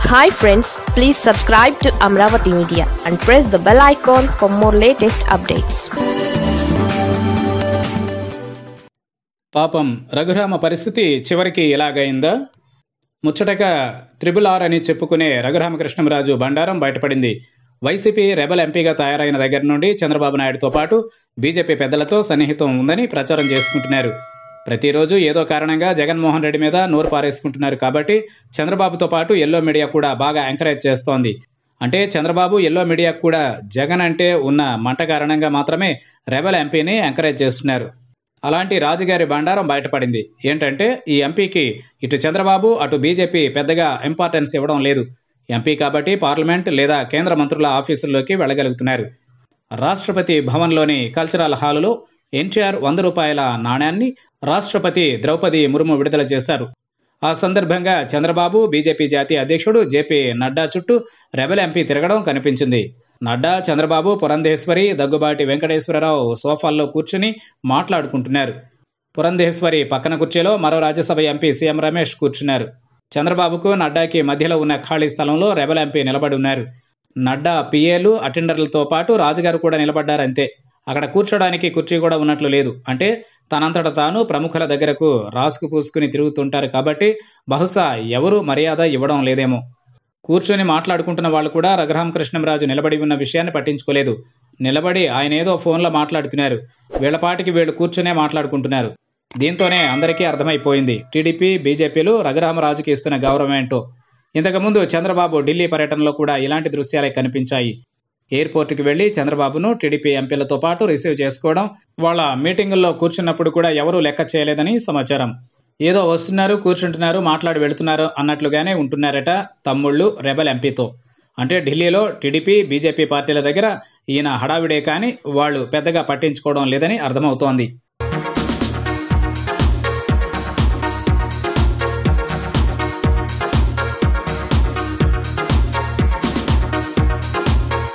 hi friends please subscribe to Amaravati media and press the bell icon for more latest updates పాపం రఘురామ పరిస్థితి చివరికి ఇలాగైందా ముచ్చటగా triple R అని చెప్పుకునే రఘురామకృష్ణంరాజు బండారం బయటపడింది వైసీపీ రెబల్ ఎంపీగా తయారైన దగ్గర నుండి చంద్రబాబు నాయుడుతో పాటు బీజేపీ పెద్దలతో సన్నిహితం ఉందని ప్రచారం చేసుకుంటున్నారు ప్రతిరోజు ఏదో కారణంగా జగన్మోహన్ రెడ్డి మీద నోరు పారేసుకుంటున్నారు కాబట్టి చంద్రబాబుతో పాటు ఎల్లో మీడియా కూడా బాగా ఎంకరేజ్ చేస్తోంది అంటే చంద్రబాబు ఎల్లో మీడియా కూడా జగన్ అంటే ఉన్న మంట కారణంగా మాత్రమే రెబల్ ఎంపీని ఎంకరేజ్ చేస్తున్నారు అలాంటి రాజుగారి బండారం బయటపడింది ఏంటంటే ఈ ఎంపీకి ఇటు చంద్రబాబు అటు బీజేపీ పెద్దగా ఇంపార్టెన్స్ ఇవ్వడం లేదు ఎంపీ కాబట్టి పార్లమెంట్ లేదా కేంద్ర మంత్రుల ఆఫీసుల్లోకి వెళ్ళగలుగుతున్నారు రాష్ట్రపతి భవన్లోని కల్చరల్ హాలులో ఎన్టీఆర్ వంద రూపాయల నాణ్యాన్ని రాష్ట్రపతి ద్రౌపది ముర్ము విడుదల చేశారు ఆ సందర్భంగా చంద్రబాబు బీజేపీ జాతీయ అధ్యక్షుడు జేపీ నడ్డా చుట్టూ రెబల్ ఎంపీ తిరగడం కనిపించింది నడ్డా చంద్రబాబు పురంధేశ్వరి దగ్గుబాటి వెంకటేశ్వరరావు సోఫాల్లో కూర్చుని మాట్లాడుకుంటున్నారు పురంధేశ్వరి పక్కన కుర్చీలో మరో రాజ్యసభ ఎంపీ సీఎం రమేష్ కూర్చున్నారు చంద్రబాబుకు నడ్డాకి మధ్యలో ఉన్న ఖాళీ స్థలంలో రెబల్ ఎంపీ నిలబడి ఉన్నారు నడ్డా పిఏలు అటెండర్లతో పాటు రాజుగారు కూడా నిలబడ్డారంతే అక్కడ కూర్చోడానికి కుర్చీ కూడా ఉన్నట్లు లేదు అంటే తనంతట తాను ప్రముఖుల దగ్గరకు రాసుకు పూసుకుని తిరుగుతుంటారు కాబట్టి బహుశా ఎవరు మర్యాద ఇవ్వడం లేదేమో కూర్చొని మాట్లాడుకుంటున్న వాళ్ళు కూడా రఘురామకృష్ణంరాజు నిలబడి ఉన్న విషయాన్ని పట్టించుకోలేదు నిలబడి ఆయన ఏదో ఫోన్లో మాట్లాడుతున్నారు వీళ్ళపాటికి వీళ్ళు కూర్చునే మాట్లాడుకుంటున్నారు దీంతోనే అందరికీ అర్థమైపోయింది టీడీపీ బీజేపీలు రఘురామరాజుకి ఇస్తున్న గౌరవం ఏంటో ఇంతకుముందు చంద్రబాబు ఢిల్లీ పర్యటనలో కూడా ఇలాంటి దృశ్యాలే కనిపించాయి ఎయిర్పోర్ట్కి వెళ్లి చంద్రబాబును టీడీపీ ఎంపీలతో పాటు రిసీవ్ చేసుకోవడం వాళ్ళ మీటింగుల్లో కూర్చున్నప్పుడు కూడా ఎవరూ లెక్క చేయలేదని సమాచారం ఏదో వస్తున్నారు కూర్చుంటున్నారు మాట్లాడి వెళుతున్నారు అన్నట్లుగానే ఉంటున్నారట తమ్ముళ్ళు రెబల్ ఎంపీతో అంటే ఢిల్లీలో టీడీపీ బీజేపీ పార్టీల దగ్గర ఈయన హడావిడే కానీ వాళ్ళు పెద్దగా పట్టించుకోవడం లేదని అర్థమవుతోంది